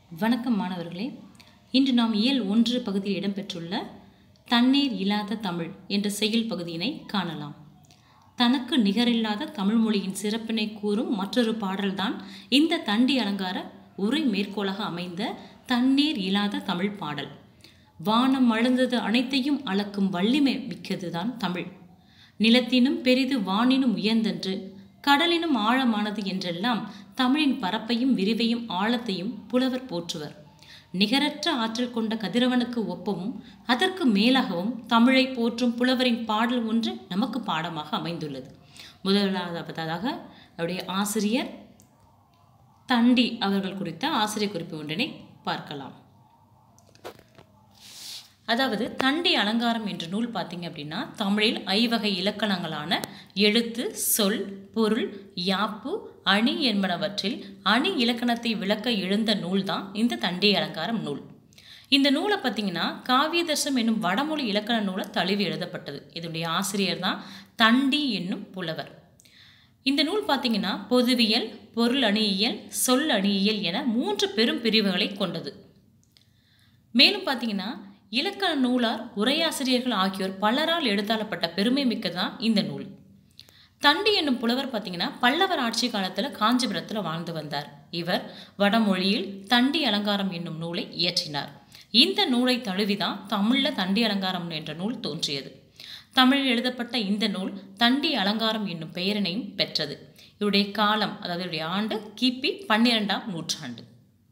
வணக்கம் மாணவர்களே இன்று நாம் இயல் ஒன்று பகுதியில் இடம்பெற்றுள்ள தண்ணீர் இல்லாத தமிழ் என்ற செயல் பகுதியினை காணலாம் தனக்கு நிகரில்லாத தமிழ் மொழியின் சிறப்பினை கூறும் மற்றொரு பாடல்தான் இந்த தண்டி அலங்கார உரை மேற்கோளாக அமைந்த தண்ணீர் இல்லாத தமிழ் பாடல் வானம் அழுந்தது அனைத்தையும் அளக்கும் வள்ளிமை மிக்கதுதான் தமிழ் நிலத்தினும் பெரிது வானினும் உயர்ந்தன்று கடலினும் ஆழமானது என்றெல்லாம் தமிழின் பரப்பையும் விரிவையும் ஆழத்தையும் புலவர் போற்றுவர் நிகரற்ற ஆற்றல் கொண்ட கதிரவனுக்கு ஒப்பவும் அதற்கு மேலாகவும் தமிழை போற்றும் புலவரின் பாடல் ஒன்று நமக்கு பாடமாக அமைந்துள்ளது முதலாவதாக அவருடைய ஆசிரியர் தண்டி அவர்கள் குறித்த ஆசிரியர் குறிப்பு ஒன்றினை பார்க்கலாம் அதாவது தண்டி அலங்காரம் என்ற நூல் பார்த்தீங்க அப்படின்னா தமிழில் ஐவகை இலக்கணங்களான எழுத்து சொல் பொருள் யாப்பு அணி என்பனவற்றில் அணி இலக்கணத்தை விளக்க எழுந்த நூல் தான் இந்த தண்டி அலங்காரம் நூல் இந்த நூலை பார்த்தீங்கன்னா காவியதர்சம் என்னும் வடமொழி இலக்கண நூலை தழுவி எழுதப்பட்டது இதனுடைய ஆசிரியர் தான் தண்டி என்னும் புலவர் இந்த நூல் பார்த்தீங்கன்னா பொதுவியல் பொருள் அணியியல் சொல் அணியியல் என மூன்று பெரும் பிரிவுகளை கொண்டது மேலும் பார்த்தீங்கன்னா இலக்கண நூலார் உரையாசிரியர்கள் ஆகியோர் பலரால் எழுதாளப்பட்ட பெருமை மிக்கதான் இந்த நூல் தண்டி என்னும் புலவர் பார்த்தீங்கன்னா பல்லவர் ஆட்சி காலத்தில் காஞ்சிபுரத்தில் வாழ்ந்து வந்தார் இவர் வடமொழியில் தண்டி அலங்காரம் என்னும் நூலை இயற்றினார் இந்த நூலை தழுவிதான் தமிழில் தண்டி அலங்காரம் என்ற நூல் தோன்றியது தமிழில் எழுதப்பட்ட இந்த நூல் தண்டி அலங்காரம் என்னும் பெயரினையும் பெற்றது இவருடைய காலம் அதாவது இவருடைய ஆண்டு கிபி பன்னிரெண்டாம் நூற்றாண்டு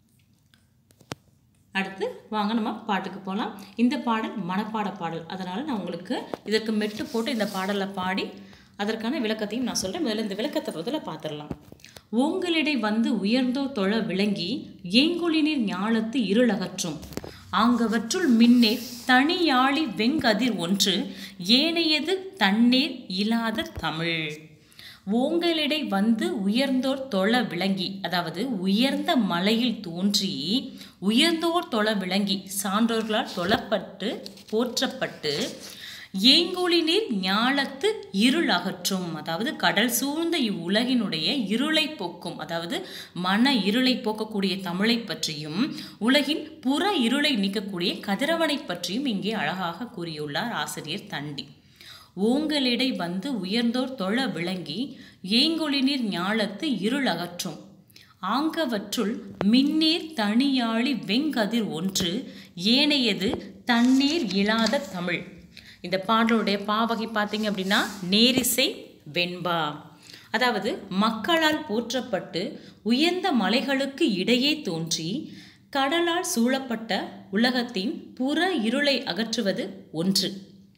அடுத்து வாங்க நம்ம பாட்டுக்கு போகலாம் இந்த பாடல் மனப்பாட பாடல் அதனால் நான் உங்களுக்கு இதற்கு மெட்டு போட்டு இந்த பாடலை பாடி அதற்கான விளக்கத்தையும் நான் சொல்கிறேன் முதல்ல இந்த விளக்கத்தை முதல்ல பார்த்துடலாம் உங்களிடை வந்து உயர்ந்தோ தொழ விளங்கி ஏங்கொழினீர் ஞாலத்து இருளகற்றும் ஆங்கவற்றுள் மின்னே தனியாளி வெங்கதிர் ஒன்று ஏனையது தண்ணீர் இல்லாத தமிழ் ஓங்களிடை வந்து உயர்ந்தோர் தொழ விளங்கி அதாவது உயர்ந்த மலையில் தோன்றி உயர்ந்தோர் தொழ விளங்கி சான்றோர்களால் தொழப்பட்டு போற்றப்பட்டு ஏங்கோழி நீர் ஞாலத்து இருள் அகற்றும் அதாவது கடல் சூழ்ந்த இவ்வுலகினுடைய இருளை போக்கும் அதாவது மன இருளை போக்கக்கூடிய தமிழை பற்றியும் உலகின் புற இருளை நீக்கக்கூடிய கதிரவனை பற்றியும் இங்கே அழகாக கூறியுள்ளார் ஆசிரியர் தண்டி ஓங்களிடை வந்து உயர்ந்தோர் தொழ விளங்கி ஏங்கொழிநீர் ஞாலத்து இருள் அகற்றும் ஆங்கவற்றுள் மின்னீர் தனியாளி வெங்கதிர் ஒன்று ஏனையது தண்ணீர் இல்லாத தமிழ் இந்த பாடலுடைய பாவகை பார்த்தீங்க அப்படின்னா நேரிசை வெண்பா அதாவது மக்களால் போற்றப்பட்டு உயர்ந்த மலைகளுக்கு இடையே தோன்றி கடலால் சூழப்பட்ட உலகத்தின் புற இருளை அகற்றுவது ஒன்று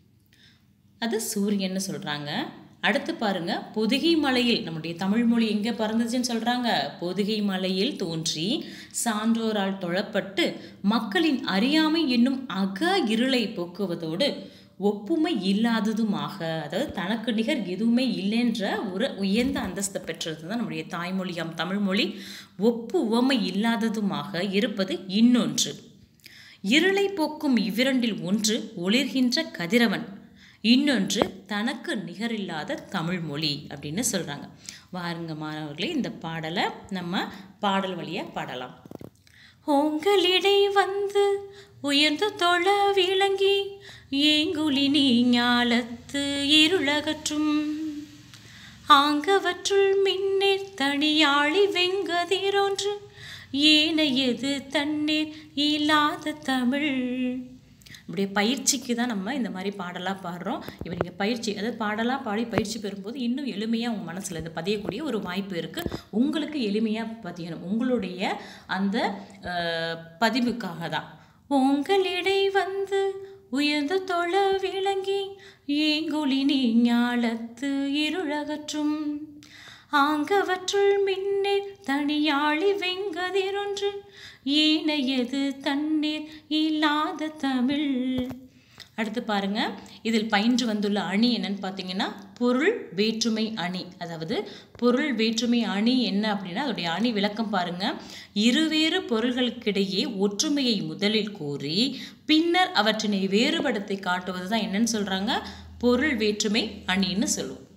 அது சூரியன்னு சொல்கிறாங்க அடுத்து பாருங்க பொதுகை மலையில் நம்முடைய தமிழ் மொழி எங்கே பறந்துச்சுன்னு சொல்கிறாங்க பொதுகை மலையில் தோன்றி சான்றோரால் தொழப்பட்டு மக்களின் அறியாமை என்னும் அக இருளை போக்குவதோடு ஒப்புமை இல்லாததுமாக அதாவது தனக்கு நிகர் எதுவுமே இல்லைன்ற ஒரு உயர்ந்த அந்தஸ்தை பெற்றது தான் நம்முடைய தாய்மொழியாம் தமிழ்மொழி ஒப்பு உவமை இல்லாததுமாக இருப்பது இன்னொன்று இருளை போக்கும் இவ்விரண்டில் ஒன்று ஒளிர்கின்ற கதிரவன் இன்னொன்று தனக்கு நிகரில்லாத தமிழ் மொழி அப்படின்னு சொல்கிறாங்க வாருங்க மாணவர்களே இந்த பாடலை நம்ம பாடல் வழியாக பாடலாம் உங்களிடை வந்து உயர்ந்து தொழ விளங்கி ஏங்குலி நீ ஞாலத்து இருளகற்றும் ஆங்கவற்றுள் மின்னேர் தனியாளி வெங்கதிரொன்று ஏனையது தண்ணீர் இல்லாத தமிழ் இப்படிய பயிற்சிக்கு தான் நம்ம இந்த மாதிரி பாடலாக பாடுறோம் இப்போ நீங்கள் பயிற்சி அதாவது பாடலாக பாடி பயிற்சி பெறும்போது இன்னும் எளிமையாக உங்கள் மனசில் இது பதியக்கூடிய ஒரு வாய்ப்பு இருக்குது உங்களுக்கு எளிமையாக பதியணும் உங்களுடைய அந்த பதிவுக்காக தான் உங்களிடை வந்து உயர்ந்த தொழ விளங்கி ஏங்கொழி நீ ஞாலத்து இருளகற்றும் ஆங்கவற்றுள் மின்னே தனியாளி வெங்கதிரொன்று ஏனையது தண்ணீர் இல்லாத தமிழ் அடுத்து பாருங்க இதில் பயின்று வந்துள்ள அணி என்னன்னு பார்த்தீங்கன்னா பொருள் வேற்றுமை அணி அதாவது பொருள் வேற்றுமை அணி என்ன அப்படின்னா அதோடைய அணி விளக்கம் பாருங்க இருவேறு பொருள்களுக்கிடையே ஒற்றுமையை முதலில் கூறி பின்னர் அவற்றினை வேறுபடுத்தி காட்டுவது தான் என்னன்னு சொல்றாங்க பொருள் வேற்றுமை அணின்னு சொல்லுவோம்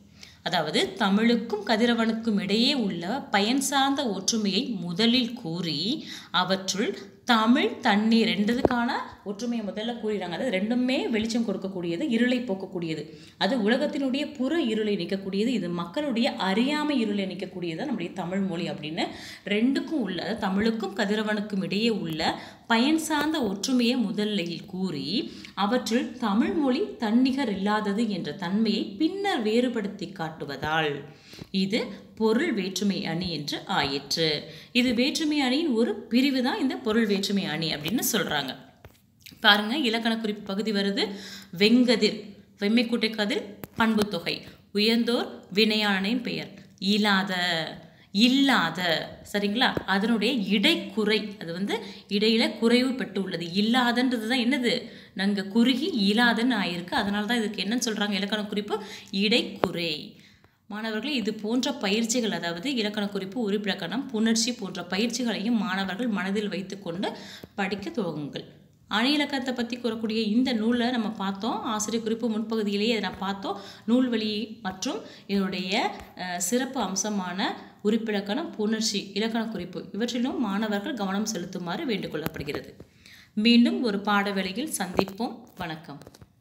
அதாவது தமிழுக்கும் கதிரவனுக்கும் இடையே உள்ள பயன் சார்ந்த ஒற்றுமையை முதலில் கூறி அவற்றுள் தமிழ் தண்ணீர் ரெண்டுதுக்கான ஒற்றுமையை முதல்ல கூறுகிறாங்க அதாவது ரெண்டுமே வெளிச்சம் கொடுக்கக்கூடியது இருளை போக்கக்கூடியது அது உலகத்தினுடைய புற இருளை நீக்கக்கூடியது இது மக்களுடைய அறியாமை இருளை நீக்கக்கூடியது நம்முடைய தமிழ் மொழி அப்படின்னு ரெண்டுக்கும் உள்ள அதாவது தமிழுக்கும் கதிரவனுக்கும் இடையே உள்ள பயன் சார்ந்த ஒற்றுமையை முதலில் கூறி அவற்றில் தமிழ் மொழி தன்னிகர் இல்லாதது என்ற தன்மையை பின்னர் வேறுபடுத்தி காட்டுவதால் இது பொருள் வேற்றுமை அணி என்று ஆயிற்று இது வேற்றுமை அணியின் ஒரு பிரிவு தான் இந்த பொருள் வேற்றுமை அணி அப்படின்னு சொல்றாங்க பாருங்க இலக்கண குறிப்பு பகுதி வருது வெங்கதிர் வெம்மைக்குட்டை கதிர் பண்பு தொகை உயர்ந்தோர் வினையாளனின் பெயர் இல்லாத இல்லாத சரிங்களா அதனுடைய இடைக்குறை அது வந்து இடையில குறைவு பெற்று உள்ளது இல்லாதன்றது தான் என்னது நாங்கள் குறுகி இல்லாதன்னு ஆயிருக்கு அதனால தான் இதுக்கு என்னன்னு சொல்றாங்க இலக்கண குறிப்பு இடைக்குறை மாணவர்களே இது போன்ற பயிற்சிகள் அதாவது இலக்கண குறிப்பு உறுப்பிலக்கணம் புணர்ச்சி போன்ற பயிற்சிகளையும் மாணவர்கள் மனதில் வைத்துக்கொண்டு படிக்க துவங்குங்கள் அணி இலக்கணத்தை பற்றி கூறக்கூடிய இந்த நூலை நம்ம பார்த்தோம் ஆசிரியர் குறிப்பு முன்பகுதியிலேயே இதை நான் பார்த்தோம் நூல்வழி மற்றும் இதனுடைய அஹ், சிறப்பு அம்சமான உறுப்பிலக்கணம் புணர்ச்சி இலக்கண குறிப்பு இவற்றிலும் மாணவர்கள் கவனம் செலுத்துமாறு வேண்டுகொள்ளப்படுகிறது மீண்டும் ஒரு பாட வேளையில் சந்திப்போம் வணக்கம்